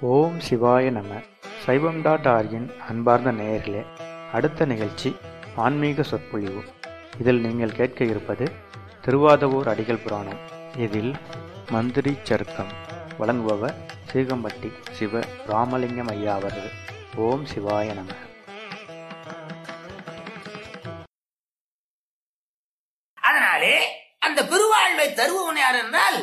ஓம் சிவாய நம சைவம் டாட் ஆர்கின் அன்பார்ந்த நேயர்களே அடுத்த நிகழ்ச்சி ஆன்மீக சொற்பொழிவு இதில் நீங்கள் கேட்க இருப்பது திருவாதவூர் அடிகள் புராணம் இதில் மந்திரி சருக்கம் வழங்குபவர் சீகம்பட்டி சிவ ராமலிங்கம் ஐயா அவர்கள் ஓம் சிவாய நம அதனாலே அந்த பெருவாழ்வை தருபவன் யார் என்றால்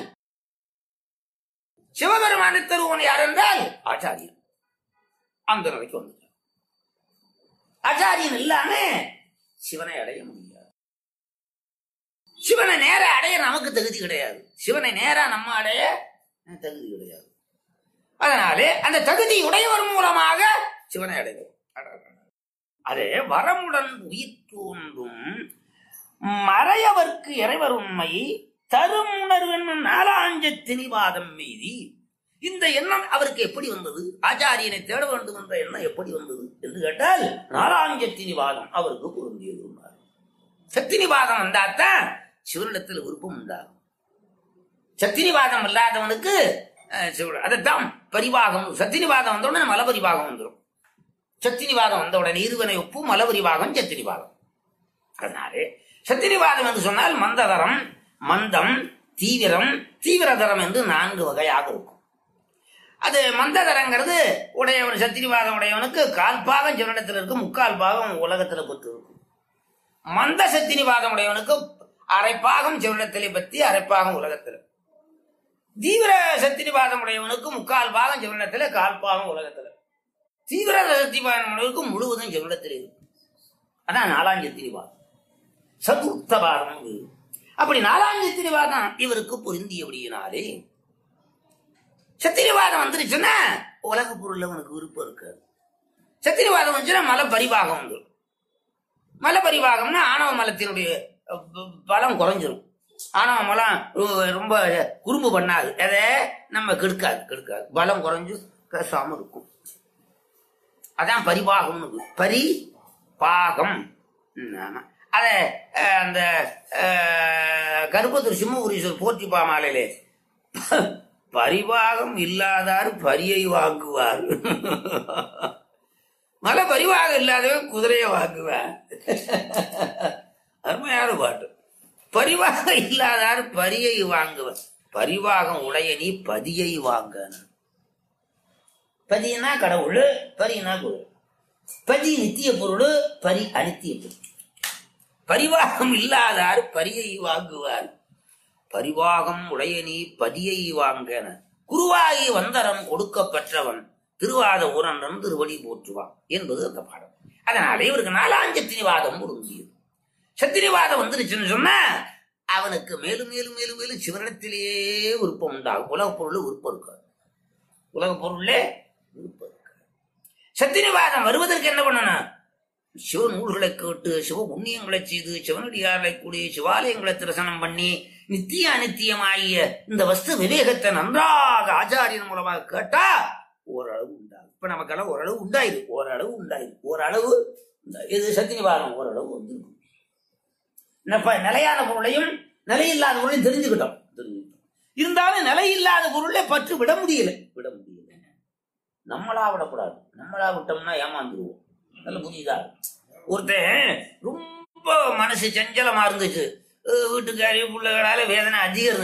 சிவபெருமானை தருபவன் யார் என்றால் ஆச்சாரியன் அந்த நிலைக்கு வந்து ஆச்சாரியன் இல்லாம சிவனை அடைய முடியாது சிவனை நேரா அடைய நமக்கு தகுதி கிடையாது சிவனை நேரா நம்ம அடைய தகுதி கிடையாது அதனாலே அந்த தகுதி உடையவர் மூலமாக சிவனை அடைவோம் அதே வரமுடன் உயிர் தோன்றும் மறையவர்க்கு இறைவர் உண்மை தரும் உணர்வு நாலாஞ்ச திணிவாதம் மீதி இந்த எண்ணம் அவருக்கு எப்படி வந்தது ஆச்சாரியனை தேட வேண்டும் என்ற எண்ணம் எப்படி வந்தது என்று கேட்டால் நாலாஞ்ச திணிவாதம் அவருக்கு பொருந்தியது உண்டார் சத்தினிவாதம் வந்தாத்தான் சிவனிடத்தில் விருப்பம் உண்டாகும் சத்தினிவாதம் இல்லாதவனுக்கு அஹ், சிவ- அதைத்தான் பரிவாகம் சத்தினிவாதம் வந்த உடனே மலபரிவாகம் வந்துடும் சத்தினிவாதம் வந்த உடனே இருவனை ஒப்பு மலபரிவாகம் சத்தினிவாதம் அதனாலே சத்திரிவாதம் என்று சொன்னால் மந்ததரம் மந்தம் தீவிரம் தீவிரதரம் என்று நான்கு வகையாக இருக்கும் அது மந்ததரங்கிறது உடையவன் சத்திரிவாதம் உடையவனுக்கு கால் பாகம் ஜனனத்தில் இருக்கும் முக்கால் பாகம் உலகத்தில் பத்து இருக்கும் மந்த சத்திரிவாதம் உடையவனுக்கு அரைப்பாகம் ஜனனத்திலே பற்றி அரைப்பாகம் உலகத்தில் தீவிர சத்திரிவாதம் உடையவனுக்கு முக்கால் பாகம் ஜனனத்தில் கால் பாகம் உலகத்தில் தீவிர சத்திரிவாதம் உடையவனுக்கு முழுவதும் ஜனனத்தில் இருக்கும் அதான் நாலாம் சத்திரிவாதம் சதுர்த்தவாதம் இது. அப்படி நாலாம் சத்திரிவாதம் இவருக்கு பொருந்தியபடியினாலே சத்திரிவாதம் வந்துருச்சுன்னா உலக பொருள்ல உனக்கு விருப்பம் இருக்காது சத்திரிவாதம் வந்துச்சுன்னா மலை பரிவாகம் வந்துடும் மலை பரிவாகம்னா ஆணவ மலத்தினுடைய அஹ், ப- பலம் குறைஞ்சிரும் ஆணவ மலம் ரொ- ரொம்ப குறும்பு பண்ணாது அதை நம்ம கெடுக்காது கெடுக்காது பலம் குறைஞ்சு பேசாம இருக்கும் அதான் பரிபாகம்னு பரி பாகம் ம், ஆமா. அத அஹ், அந்த அஹ், கருப்பத்தூர் சிம்மபுரீஸ்வர் போற்றி பாமாலையிலே பரிபாகம் இல்லாதார் பரியை வாங்குவார் மலை பரிவாகம் இல்லாதவன் குதிரையை வாங்குவான் அருமையான பாட்டு பரிவாகம் இல்லாதார் பரியை வாங்குவார் பரிவாகம் உடைய நீ பதியை வாங்கன்னு பதினா கடவுள் பரினா குரு பதி நித்திய பொருள் பரி அனித்திய பொருள் பரிவாகம் இல்லாதார் பரியை வாங்குவார் பரிவாகம் உடைய நீ பதியை வாங்கன குருவாகி வந்தரம் கொடுக்க பெற்றவன் திருவாத ஊரன்றன் திருவடி போற்றுவான் என்பது அந்த பாடம் அதனால இவருக்கு நாலாம் சத்திரிவாதம் பொருந்தியது சத்திரிவாதம் வந்துருச்சுன்னு சொன்னா அவனுக்கு மேலும் மேலும் மேலும் மேலும் சிவனிடத்திலேயே விருப்பம் உண்டாகும் உலக பொருள் விருப்பம் இருக்காது உலக பொருளே விருப்பம் இருக்காது சத்திரிவாதம் வருவதற்கு என்ன பண்ணணும் சிவ நூல்களை கேட்டு சிவ புண்ணியங்களை செய்து சிவனடியார்களை கூடி சிவாலயங்களை தரிசனம் பண்ணி நித்திய அனித்தியமாகிய இந்த வஸ்து விவேகத்தை நன்றாக ஆச்சாரியன் மூலமாக கேட்டா ஓரளவு உண்டாகும் இப்ப நமக்கெல்லாம் ஓரளவு உண்டாயிரு ஓரளவு உண்டாயிரு ஓரளவு உண்டாயிரு. இது சத்தியவாதம் ஓரளவு வந்திருக்கும் இப்ப நிலையான பொருளையும் நிலையில்லாத பொருளையும் தெரிஞ்சுக்கிட்டோம் தெரிஞ்சுக்கிட்டோம் இருந்தாலும் நிலையில்லாத பொருளை பற்று விட முடியல விட முடியல நம்மளா விடக்கூடாது நம்மளா விட்டோம்னா ஏமாந்துருவோம் நல்ல புரியுதா ஒருத்தன் ரொம்ப மனசு சஞ்சலமா இருந்துச்சு அஹ் வீட்டுக்காரி பிள்ளைகளால வேதனை அதிகம் இருந்துச்சு